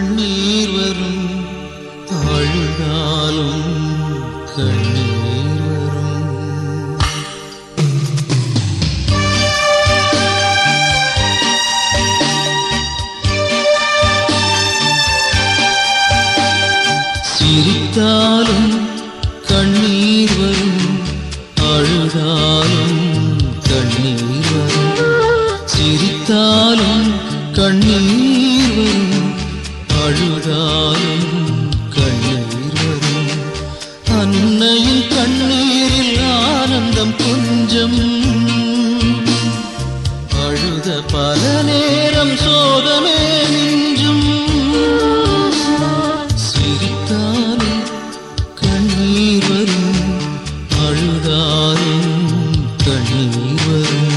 கண்ணீர் வரும் அழுதாலும் கண்ணீர் வரும் சிரித்தாலும் கண்ணீர் வரும் அழுதாலும் கண்ணீர் வரும் சிரித்தாலும் கண்ணீர் வரும் அழுதாலும் கண்ணீர் வரும் அன்னையின் கண்ணீரில் ஆனந்தம் கொஞ்சம் அழுத பல நேரம் சோதமே மிஞ்சும் சிரித்தாலும் கண்ணீர் வரும் அழுதாலும் கண்ணீர் வரும்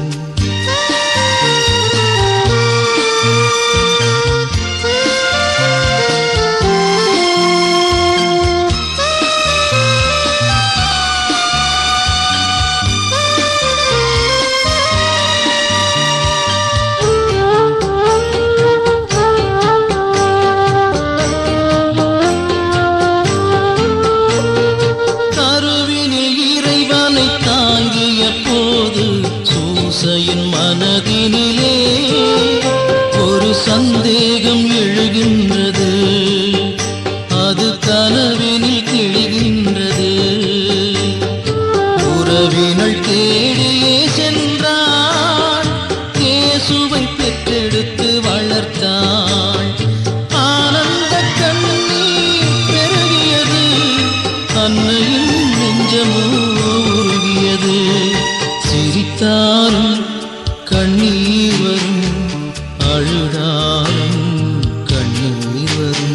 கருவினில் இறைவனை தாங்கிய போது சூசையின் மனதினிலே ஒரு சந்தேகம் எழுகின்றது அது கனவினில் கிழிகின்றது உறவினள் தேடியே சென்றாள் இயேசுவை பெற்றெடுத்து வளர்த்தாள் ஆனந்த கண்ணீர் பெருகியது அன்னையின் நெஞ்சமோ உருகியது சிரித்தாலும் கண்ணீர் வரும் அழுதாலும் கண்ணீர் வரும்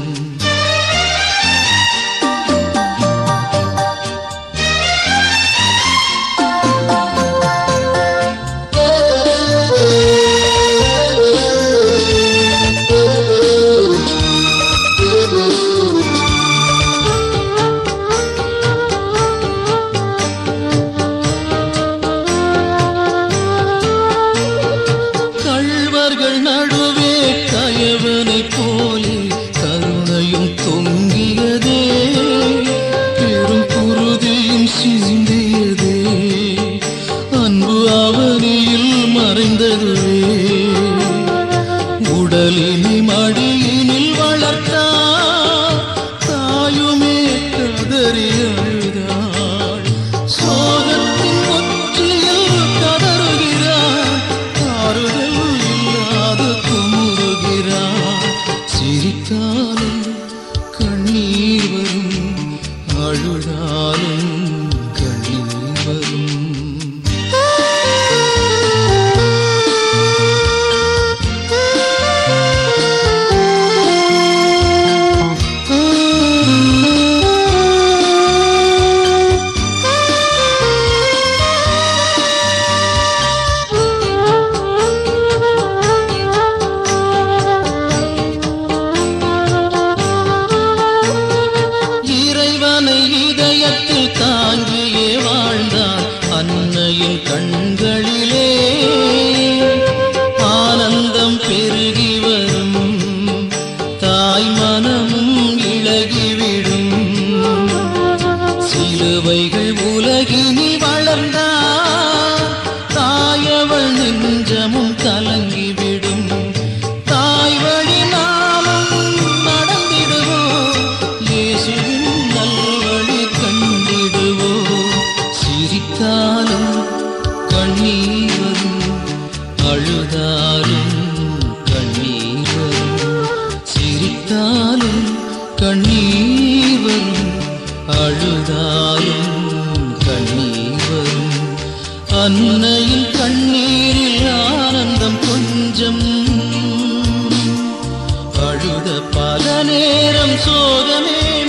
கள்வர்கள் நடுவே கயவனைப் போலே கருணையும் தொங்கியதே பெரும் குருதியும் சிந்தியதே அன்பு அவனியில் மறைந்ததுவே உடலினை மடியினில் வளர்த்தார் தாயுமே கதறி அழுதாள் சோகத்தின் உச்சியில் கதறுகிறார் ஆறுதல் இல்லாது குமுறுகிறார் சிரித்தாலும் கண்ணீர் வரும் அழுதாலும் கண்ணீர் வரும் இறைவனை இதயத்தில் தாங்கியே வாழ்ந்தான் அன்னையின் கண்களிலே ஆனந்தம் பெருகி வரும் தாய் மனமும் இழகிவிடும் சிலுவைகள் உலகினில் வளர்ந்தார் தாயவள் நெஞ்சமும் கலங்கிவிடும் தாய் வழி நாமும் நடந்திடுவோம் இயேசுவின் நல்வழி கண்டிடுவோம் சிரித்தாலும் கண்ணீர் வரும் அழுதாலும் கண்ணீர் வரும் சிரித்தாலும் கண்ணீர் வரும் அழுதாலும் கண்ணீர் வரும் அன்னையின் கண்ணீரில் ஆனந்தம் கொஞ்சம் அழுத பல நேரம் சோகமே